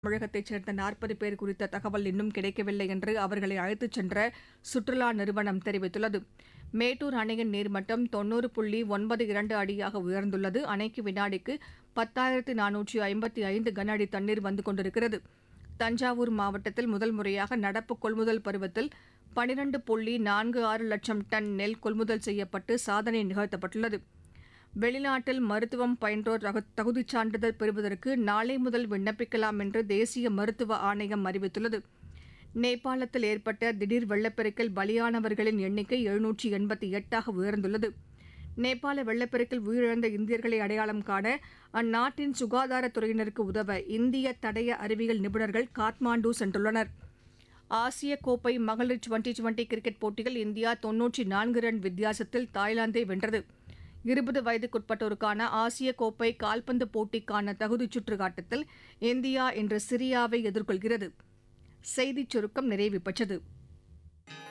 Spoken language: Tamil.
தமிழகத்தைச் சேர்ந்த நாற்பது பேர் குறித்த தகவல் இன்னும் கிடைக்கவில்லை என்று அவர்களை அழைத்துச் சென்ற சுற்றுலா நிறுவனம் தெரிவித்துள்ளது மேட்டூர் அணையின் நீர்மட்டம் தொன்னூறு புள்ளி ஒன்பது இரண்டு அடியாக உயர்ந்துள்ளது அணைக்கு வினாடிக்கு பத்தாயிரத்து நானூற்று ஐம்பத்தி ஐந்து கன அடி தண்ணீர் வந்து கொண்டிருக்கிறது தஞ்சாவூர் மாவட்டத்தில் முதல் முறையாக நடப்பு கொள்முதல் பருவத்தில் பனிரண்டு புள்ளி நான்கு ஆறு லட்சம் டன் நெல் கொள்முதல் செய்யப்பட்டு சாதனை நிகழ்த்தப்பட்டுள்ளது வெளிநாட்டில் மருத்துவம் பயின்றோர் தகு- தகுதிச் சான்றிதழ் பெறுவதற்கு நாளை முதல் விண்ணப்பிக்கலாம் என்று தேசிய மருத்துவ ஆணையம் அறிவித்துள்ளது நேபாளத்தில் ஏற்பட்ட திடீர் வெள்ளப்பெருக்கில் பலியானவர்களின் எண்ணிக்கை எழுநூற்றி எண்பத்தி எட்டாக உயர்ந்துள்ளது நேபாள வெள்ளப்பெருக்கில் உயிரிழந்த இந்தியர்களை அடையாளம் காண அந்நாட்டின் சுகாதாரத்துறையினருக்கு உதவ இந்திய தடய அறிவியல் நிபுணர்கள் காத்மாண்டு சென்றுள்ளனர் ஆசிய கோப்பை மகளிர் டுவெண்டி டுவெண்டி கிரிக்கெட் போட்டியில் இந்தியா தொன்னூற்றி நான்கு ரன் வித்தியாசத்தில் தாய்லாந்தை வென்றது இருபது வயதுக்குட்பட்டோருக்கான ஆசிய கோப்பை கால்பந்து போட்டிக்கான தகுதிச் சுற்று ஆட்டத்தில் இந்தியா இன்று சிரியாவை எதிர்கொள்கிறது செய்திச் சுருக்கம் நிறைவு பெற்றது